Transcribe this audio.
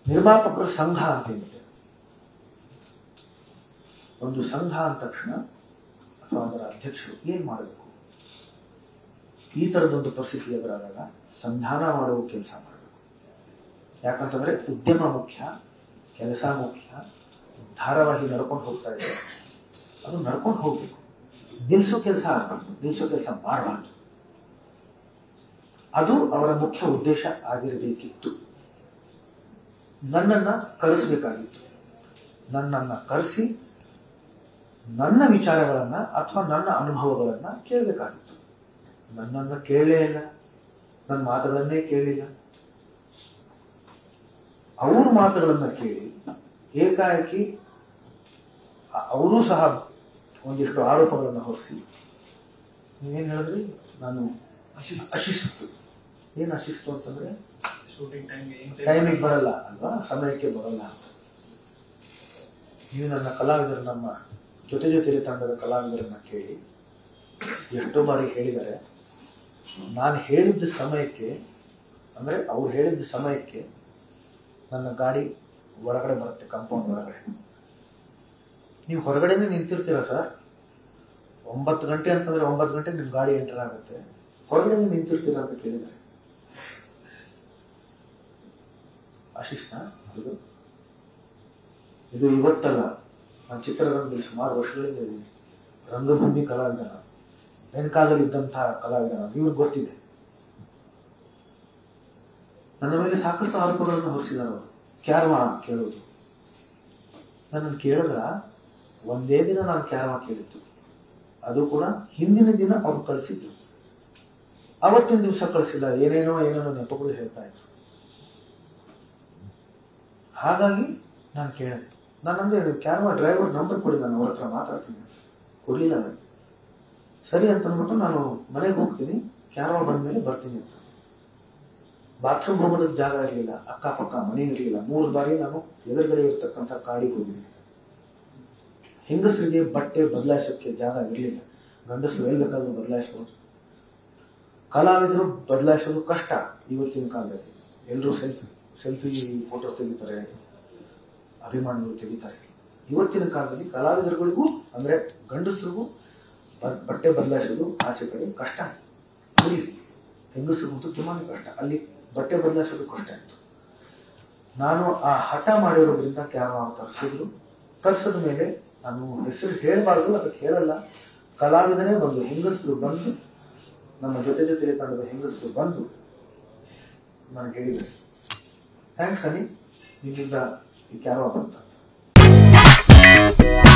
ನಿರ್ಮಾಪಕರ ಸಂಘ ಅಂತ ಏನಿದೆ ಒಂದು ಸಂಘ ಅಂದ ತಕ್ಷಣ ಅಥವಾ ಅದರ ಅಧ್ಯಕ್ಷರು ಏನ್ ಮಾಡಬೇಕು ಈ ತರದೊಂದು ಪರಿಸ್ಥಿತಿ ಎದುರಾದಾಗ ಸಂಧಾನ ಮಾಡುವ ಕೆಲಸ ಮಾಡಬೇಕು ಯಾಕಂತಂದ್ರೆ ಉದ್ಯಮ ಮುಖ್ಯ ಕೆಲಸ ಮುಖ್ಯ ಧಾರಾವಾಹಿ ನಡ್ಕೊಂಡು ಹೋಗ್ತಾ ಇದೆ ಅದು ನಡ್ಕೊಂಡು ಹೋಗ್ಬೇಕು ನಿಲ್ಸೋ ಕೆಲಸ ಆಗಬಾರ್ದು ನಿಲ್ಸೋ ಕೆಲಸ ಮಾಡಬಾರ್ದು ಅದು ಅವರ ಮುಖ್ಯ ಉದ್ದೇಶ ಆಗಿರಬೇಕಿತ್ತು ನನ್ನನ್ನ ಕರೆಸಬೇಕಾಗಿತ್ತು ನನ್ನನ್ನ ಕರೆಸಿ ನನ್ನ ವಿಚಾರಗಳನ್ನ ಅಥವಾ ನನ್ನ ಅನುಭವಗಳನ್ನ ಕೇಳಬೇಕಾಗಿತ್ತು ನನ್ನನ್ನ ಕೇಳಲೇ ಇಲ್ಲ ನನ್ನ ಮಾತುಗಳನ್ನೇ ಕೇಳಿಲ್ಲ ಅವ್ರ ಮಾತುಗಳನ್ನ ಕೇಳಿ ಏಕಾಏಕಿ ಅವರೂ ಸಹ ಒಂದಿಷ್ಟು ಆರೋಪಗಳನ್ನು ಹೊರಿಸಿ ನೀವೇನ್ ಹೇಳಿದ್ರಿ ನಾನು ಅಶಿಸ್ತು ಏನ್ ಅಶಿಸ್ತು ಅಂತಂದ್ರೆ ಶೂಟಿಂಗ್ ಟೈಮ್ ಟೈಮಿಗೆ ಬರಲ್ಲ ಅಲ್ವಾ ಸಮಯಕ್ಕೆ ಬರಲ್ಲ ಅಂತ ನೀವು ನನ್ನ ಕಲಾವಿದರು ನಮ್ಮ ಜೊತೆ ಜೊತೆಲಿ ತಂಡದ ಕಲಾವಿದರನ್ನ ಕೇಳಿ ಎಷ್ಟೋ ಬಾರಿ ಹೇಳಿದ್ದಾರೆ ನಾನು ಹೇಳಿದ್ದ ಸಮಯಕ್ಕೆ ಅಂದ್ರೆ ಅವ್ರು ಹೇಳಿದ್ದ ಸಮಯಕ್ಕೆ ನನ್ನ ಗಾಡಿ ಒಳಗಡೆ ಬರುತ್ತೆ ಕಾಂಪೌಂಡ್ ಒಳಗಡೆ ನೀವು ಹೊರಗಡೆನೆ ನಿಂತಿರ್ತೀರ ಸರ್ ಒಂಬತ್ತು ಗಂಟೆ ಅಂತಂದ್ರೆ ಒಂಬತ್ತು ಗಂಟೆ ನಿಮ್ ಗಾಡಿ ಎಂಟರ್ ಆಗುತ್ತೆ ಹೊರಗಡೆ ನಿಂತಿರ್ತೀರ ಅಂತ ಕೇಳಿದ್ದಾರೆ ಆಶಿಸ್ನ ಇದು ಇದು ಇವತ್ತಲ್ಲ ನಾನು ಚಿತ್ರರಂಗದಲ್ಲಿ ಸುಮಾರು ವರ್ಷಗಳಿಂದ ಇದ್ದೀನಿ ರಂಗಭೂಮಿ ಕಲಾವಿದ ನಾನು ನನ್ನ ಕಾಲದಲ್ಲಿ ಇದ್ದಂತಹ ಕಲಾವಿದ ನಾನು ಇವ್ರಿಗೆ ಗೊತ್ತಿದೆ ನನ್ನ ಮೇಲೆ ಸಾಕಷ್ಟು ಆರೋಪಗಳನ್ನು ಹೊರಿಸಿದ್ದಾರೆ ಅವರು ಕ್ಯಾರಮ ಕೇಳೋದು ನನ್ನನ್ನು ಕೇಳಿದ್ರ ಒಂದೇ ದಿನ ನಾನು ಕ್ಯಾರಮ ಕೇಳಿದ್ದು ಅದು ಕೂಡ ಹಿಂದಿನ ದಿನ ಅವ್ರು ಕಳಿಸಿದ್ದು ಅವತ್ತಿನ ದಿವಸ ಕಳಿಸಿಲ್ಲ ಏನೇನೋ ಏನೇನೋ ನೆಪಗಳು ಹೇಳ್ತಾ ಇದ್ರು ಹಾಗಾಗಿ ನಾನು ಕೇಳಿದೆ ನಾನು ಅಂದೆ ಕ್ಯಾರಮ ಡ್ರೈವರ್ ನಂಬರ್ ಕೊಡಿ ನಾನು ಅವ್ರ ಹತ್ರ ಮಾತಾಡ್ತೀನಿ ಕೊಡ್ಲಿಲ್ಲ ನನಗೆ ಸರಿ ಅಂತ ಅಂದ್ಬಿಟ್ಟು ನಾನು ಮನೆಗೆ ಹೋಗ್ತೀನಿ ಕ್ಯಾರಮ ಬಂದ್ಮೇಲೆ ಬರ್ತೀನಿ ಅಂತ ಬಾತ್ರೂಮ್ ಹೋಗೋದಕ್ಕೆ ಜಾಗ ಇರಲಿಲ್ಲ ಅಕ್ಕಪಕ್ಕ ಮನೆ ಇರಲಿಲ್ಲ ಮೂರು ಬಾರಿ ನಾನು ಎದುರುಗಡೆ ಇರ್ತಕ್ಕಂಥ ಕಾಡಿಗೆ ಹೋಗಿದ್ದೀನಿ ಹೆಂಗಸರಿಗೆ ಬಟ್ಟೆ ಬದಲಾಯಿಸೋಕ್ಕೆ ಜಾಗ ಇರಲಿಲ್ಲ ಗಂಡಸರು ಎಲ್ಲಿ ಬೇಕಾದ್ರೂ ಬದಲಾಯಿಸ್ಬೋದು ಕಲಾವಿದರು ಬದಲಾಯಿಸೋದು ಕಷ್ಟ ಇವತ್ತಿನ ಕಾಲದಲ್ಲಿ ಎಲ್ಲರೂ ಸೆಲ್ಫಿ ಸೆಲ್ಫಿ ಫೋಟೋಸ್ ತೆಗಿತಾರೆ ಅಭಿಮಾನಿಗಳು ತೆಗಿತಾರೆ ಇವತ್ತಿನ ಕಾಲದಲ್ಲಿ ಕಲಾವಿದರುಗಳಿಗೂ ಅಂದ್ರೆ ಗಂಡಸರಿಗೂ ಬ- ಬಟ್ಟೆ ಬದಲಾಯಿಸೋದು ಆಚೆ ಕಡೆ ಕಷ್ಟ ಇಲ್ಲಿ ಹೆಂಗಸರಿಗಂತೂ ತುಂಬಾನೇ ಕಷ್ಟ ಅಲ್ಲಿ ಬಟ್ಟೆ ಬದಲಾಯಿಸೋದು ಕಷ್ಟ ಇತ್ತು ನಾನು ಆ ಹಠ ಮಾಡಿರೋದ್ರಿಂದ ಕ್ಯಾಮರಾ ತರಿಸಿದ್ರು ತರಿಸಿದ ಮೇಲೆ ನಾನು ಹೆಸರು ಹೇಳಬಾರ್ದು ಅದಕ್ಕೆ ಹೇಳಲ್ಲ ಕಲಾವಿದನೇ ಬಂದು ಹೆಂಗಸರು ಬಂದು ನಮ್ಮ ಜೊತೆ ಜೊತೆಲಿ ತಂಡದ ಹೆಂಗಸರು ಬಂದು ನನಗೆ ಹೇಳಿದ್ದಾರೆ ಥ್ಯಾಂಕ್ಸ್ ಅನಿ ನಿಮ್ಮಿಂದ ಈ ಕ್ಯಾರವಾ ಬಂತ